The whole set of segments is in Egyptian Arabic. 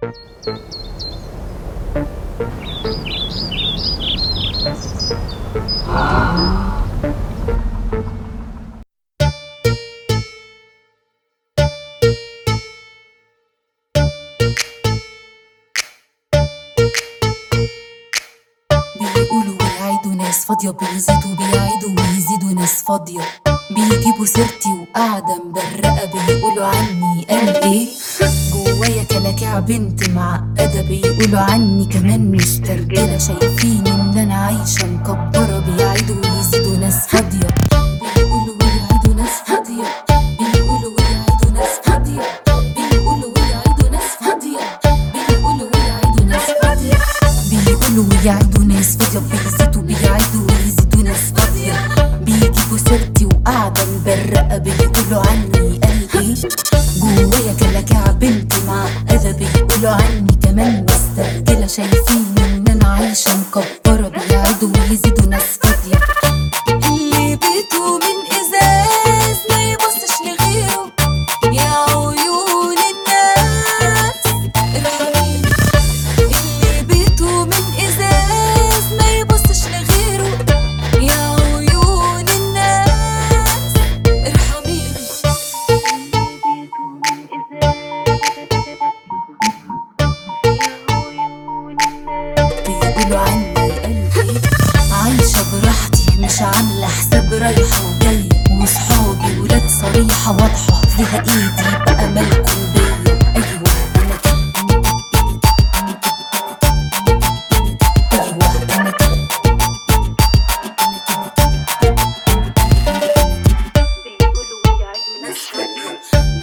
بيقولوا ويعيدوا ناس فاضية بيزيدوا بيعيدوا ويزيدوا ناس فاضية بيجيبوا سيرتي وقاعدة مبرقة بيقولوا عني قال ايه جوايا كلاكع بنت معقدة بيقولوا عني كمان مسترجلة شايفين ان انا عايشة مكبرة بيعيدوا ويزيدوا ناس فاضية بيقولوا ويعيدوا ناس فاضية بيقولوا ويعيدوا ناس فاضية بيقولوا ويعيدوا ناس فاضية بيقولوا ويعيدوا ناس فاضية بيقولوا ويعيدوا ناس فاضية بيزيدوا بيعيدوا ويزيدوا ناس فاضية بيجيبوا سيرتي وقاعدة مبرقة بيقولوا عني قلبي جوايا كلاكع بنت معقدة بيقولوا عني كمان مسترجلة شايفين ان انا عايشة مكبرة بيعيدوا ويزيدوا ناس فاضية اللي بيته من ازاز ما يبصش لغيره يا عيون الناس ارحميني اللي بيته من ازاز ما يبصش لغيره يا عيون الناس ارحميني بيقولوا عني قلبي عايشة براحتي مش عاملة حساب رايحة وجاية وصحابي ولاد صريحة واضحة فيها ايدي بقى مالكم بيا ايوه انا كده ايوه انا كده بيقولوا ويعيدوا ناس فاضية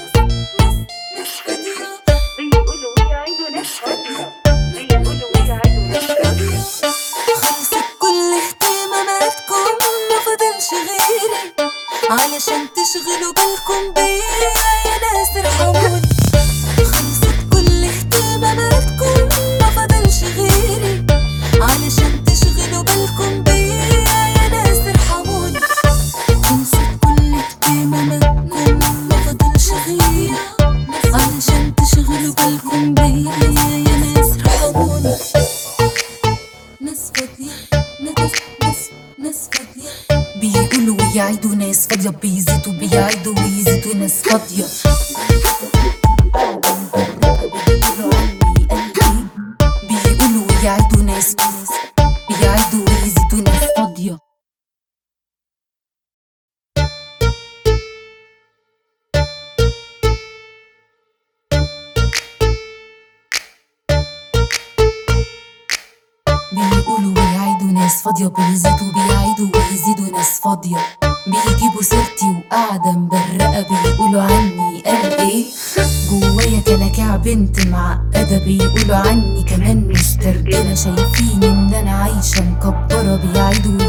بيقولوا ويعيدوا ناس فاضية بيقولوا ويعيدوا ناس فاضية خلصت كل اهتماماتكم ما فضلش غيري علشان تشغلوا بالكم بيا يا ناس ارحموني خلصت كل اهتماماتكم ما فضلش غيري علشان تشغلوا بالكم بيا يا ناس ارحموني خلصت كل اهتماماتكم ما فضلش غيري علشان تشغلوا بالكم بيا يا ناس ارحموني ناس فاضية ناس ناس ناس فاضية بيقولوا ويعيدوا ناس فاضية بيزيدوا بيعيدوا ويزيدوا ناس فاضية بيقولوا ويعيدوا ناس بيعيدوا ويزيدوا ناس فاضية بيقولوا ويعيدوا ناس فاضية بيزيدوا بيعيدوا ويزيدوا ناس فاضية بيجيبوا سيرتي وقاعدة مبرقة بيقولوا عني قال ايه جوايا كلاكع بنت معقدة بيقولوا عني كمان مسترجلة شايفين ان انا عايشة مكبرة بيعيدوا